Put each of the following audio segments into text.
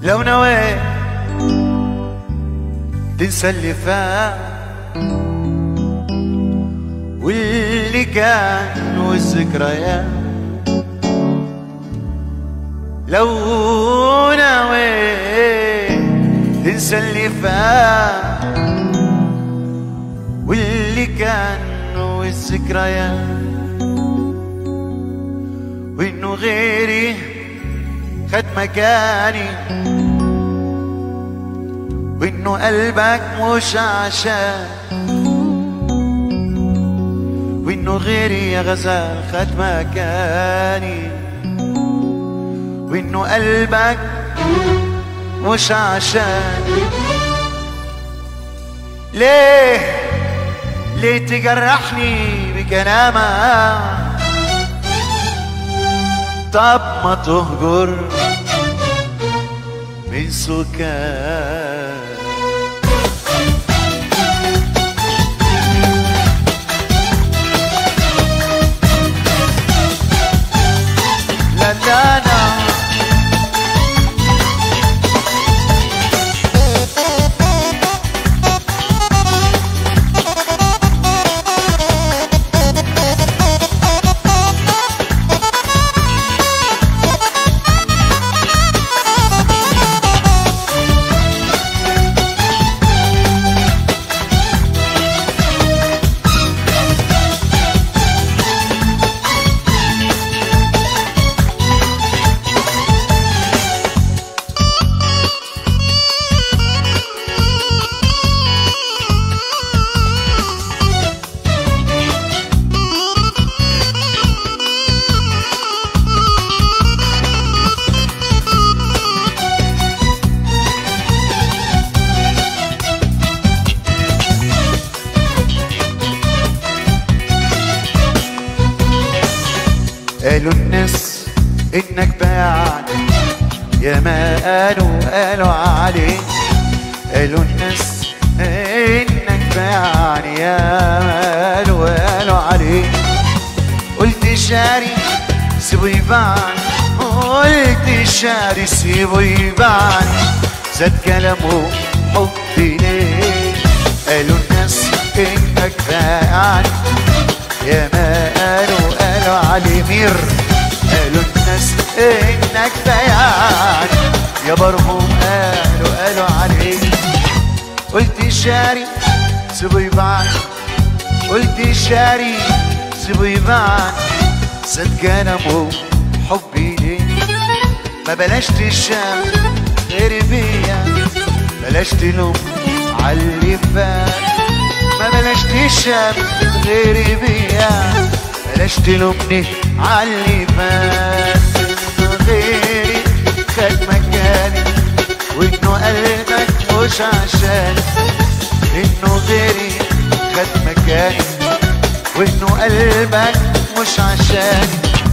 لو نويت تنسى اللي فات واللي كان والذكريات لو نويت تنسى اللي فات واللي كان والذكريات وانه غيري خد مكاني وانه قلبك مش عشان وانه غيري يا غزال خد مكاني وانه قلبك مش عشان ليه ليه تجرحني بكلامك طب ما تهجر من سكان لا لا لا قالوا الناس انك باعني يا ما قالوا قالوا عليك قالوا الناس انك باعني يا ما قالوا قالوا عليك قلت شاري سيبه يبعني قلت شاري سيبه يبعني زاد كلامه حبي ليه قالوا الناس انك باعني يا ما قالوا قالوا علي مير قالوا الناس انك بيان يا برهم قالوا قالوا عليك قلت شاري سيبه يبان قلت شاري سيبه يبان صدق انا مو حبي ليه ما بلاش تشام غير بيا بلاش تلوم عاللي فات ما بلاش تشام غيري بيا بلاش تلومني عاللي فات إنه غيري خد مكاني وانه قلبك مش عشان انه غيري خد مكاني وانه قلبك مش عشان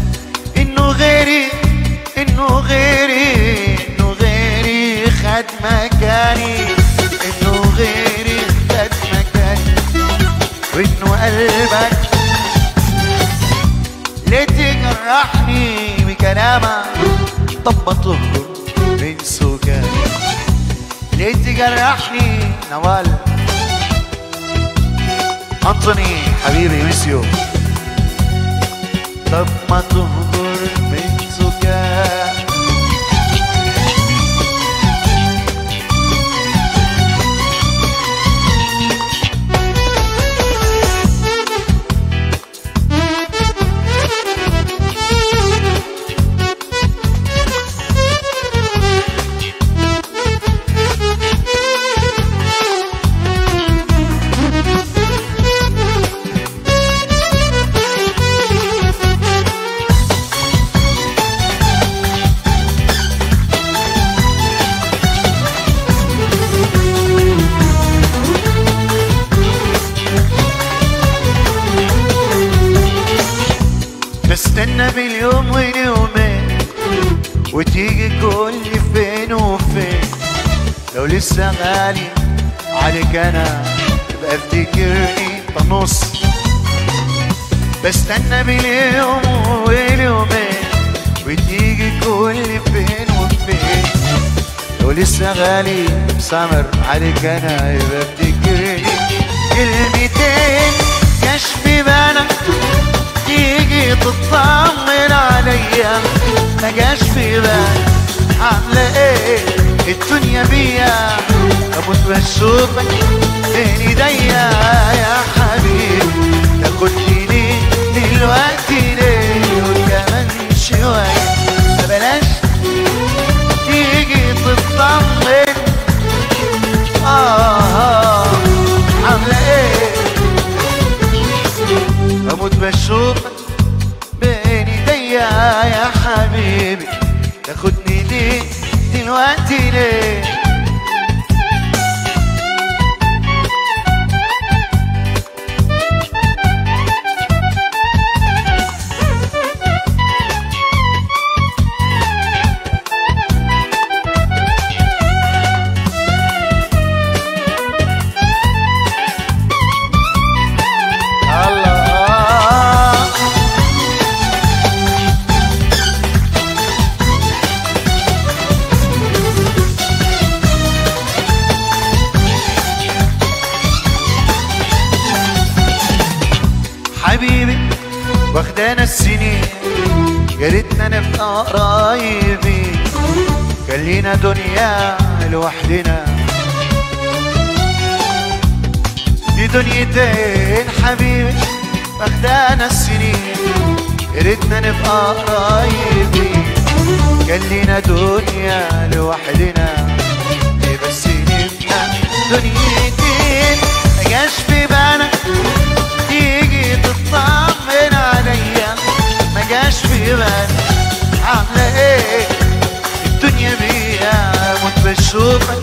انه غيري انه غيري انه غيري خد مكاني انه غيري خد مكاني وانه قلبك ليه تجرحني بكلامك طب ما تهجر من سكاني ليه تجرحني نوال انطوني حبيبي ميسيو طب ما تهجر من سكاني بستنى باليوم واليومين وتيجي كل فين وفين لو لسه غالي عليك انا يبقى افتكرني بنص بستنى باليوم واليومين وتيجي كل فين وفين ولسه غالي سمر عليك انا يبقى بتجري كلمتين كشف بالك تيجي تطمن عليا ما جاش في بالك عاملة ايه الدنيا بيا اموت بشوفك بين ايديا يا حبيبي تاخدني ليه دلوقتي ليه وكمان شوية ما بلاش تيجي تطمن آه عاملة ايه بموت بشوفك بين ايديا يا حبيبي تاخدني ليه دلوقتي ليه الله حبيبي واخدانا السنين يا ريتنا نبقى قرايبين كان لينا دنيا لوحدنا دي دنيتين حبيبي واخدانا السنين يا ريتنا نبقى قرايبين كان لينا دنيا لوحدنا ليه بس نبقى دنيتين ما جاش في بالك تيجي تطمن عليا ما جاش في بالك عاملة ايه الدنيا بيا موت بشوفك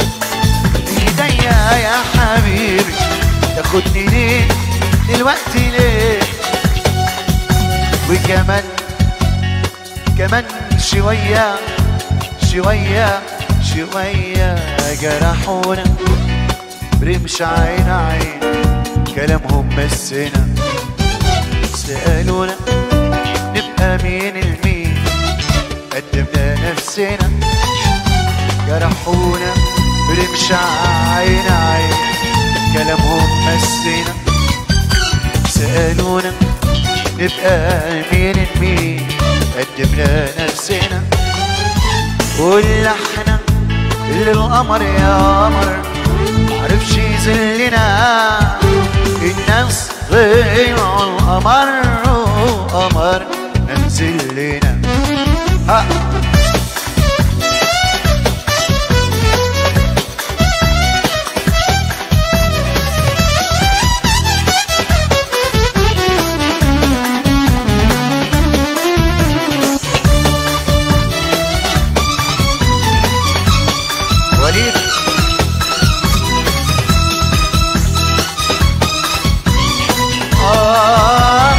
ايديا يا حبيبي تاخدني ليه دلوقتي ليه وكمان كمان شوية شوية شوية جرحونا برمش عين عين كلامهم مسنا سألونا نبقى مين المين قدمنا نفسنا جرحونا برمش عين عين كلامهم مسنا سألونا نبقى مين المين قدمنا نفسنا ولا احنا اللي القمر يا قمر معرفش يذلنا الناس طلعوا القمر وقمر ننزل لنا ها وليد آه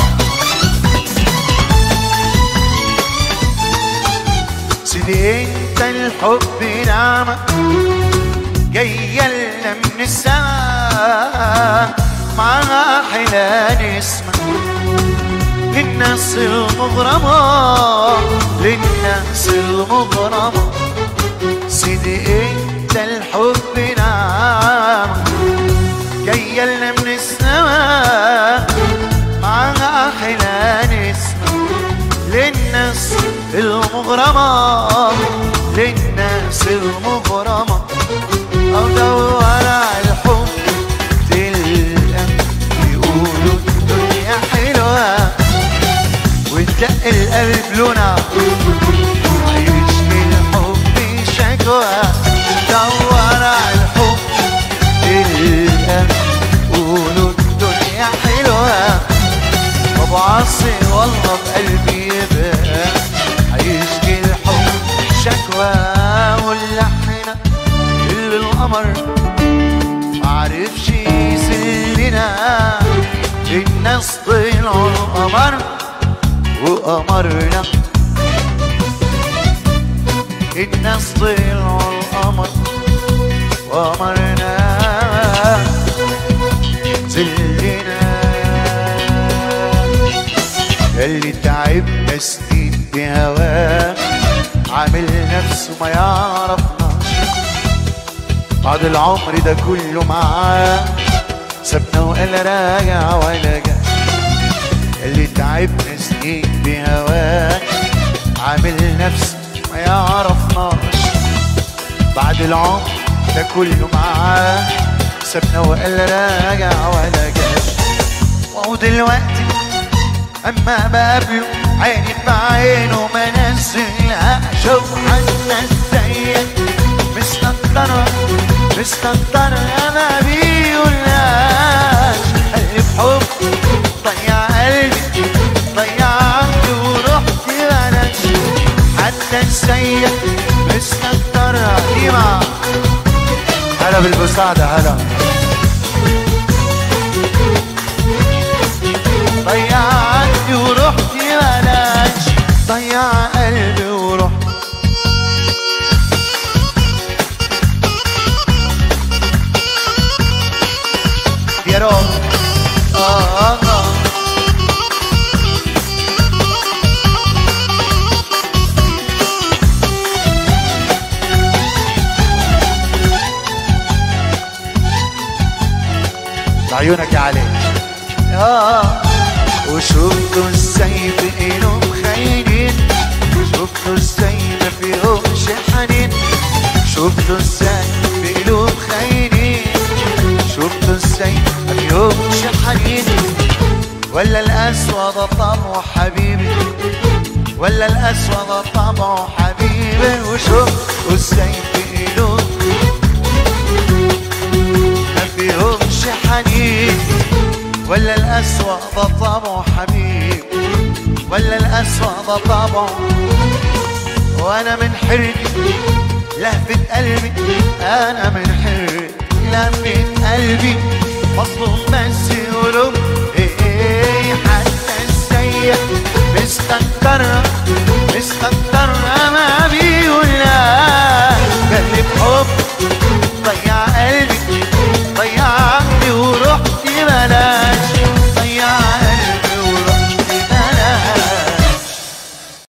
سيدي انت الحب نعمة جاية لنا من السماء معاها حلال اسمك للناس المغرمة للناس المغرمة سيدي انت الحب نعمة جاية لنا من السماء معاها حلال اسمك للناس المغرمة للناس المغرمة أدور على الحب تلقى بيقولوا الدنيا حلوة وتدق القلب لونها هيشكي الحب شكوى دور على الحب تلقى بيقولوا الدنيا حلوة ابو عاصي والله بقلبي يبقى هيشكي الحب شكوى واللحنة اللي القمر معرفش يسلنا الناس طلعوا القمر وقمرنا الناس طلعوا القمر وقمرنا زلنا اللي تعبنا سنين بهواه عامل نفسه ما يعرفناش بعد العمر ده كله معاه سابنا وقال راجع ولا جاش اللي تعبنا سنين بهواك عامل نفسه ما يعرفناش بعد العمر ده كله معاه سابنا وقال راجع ولا جاش وهو دلوقتي اما بقابله عيني بعينه ما نزلها شوف حتى ازيك مستكترة مستكترة يا ما بيقولهاش قلبي بحب ضيع قلبي ضيع عقلي ورحت بلاش حتى ازيك مستكترة ديما هلا بالمساعدة هلا ضيع عقلي ورحت بلاش ضيع قلبي ورحت يا رب آه آه لعيونك يا علي آه وشفتوا ازاي بقينهم خاينين شفتوا ازاي ما فيهمش حنين شفتوا ازاي بقينهم خاينين شفتوا ازاي ما فيهمش حنين ولا الأسود طبعه حبيبي ولا الأسود طبعه حبيبي وشفتوا ازاي بقينهم ما فيهمش حنين ولا الأسود طبعه حبيب ولا الأسود طبعه وأنا من حرقي لهفة قلبي أنا من حرقي لهفة قلبي مظلوم بس يقولوا إيه حتى ازيك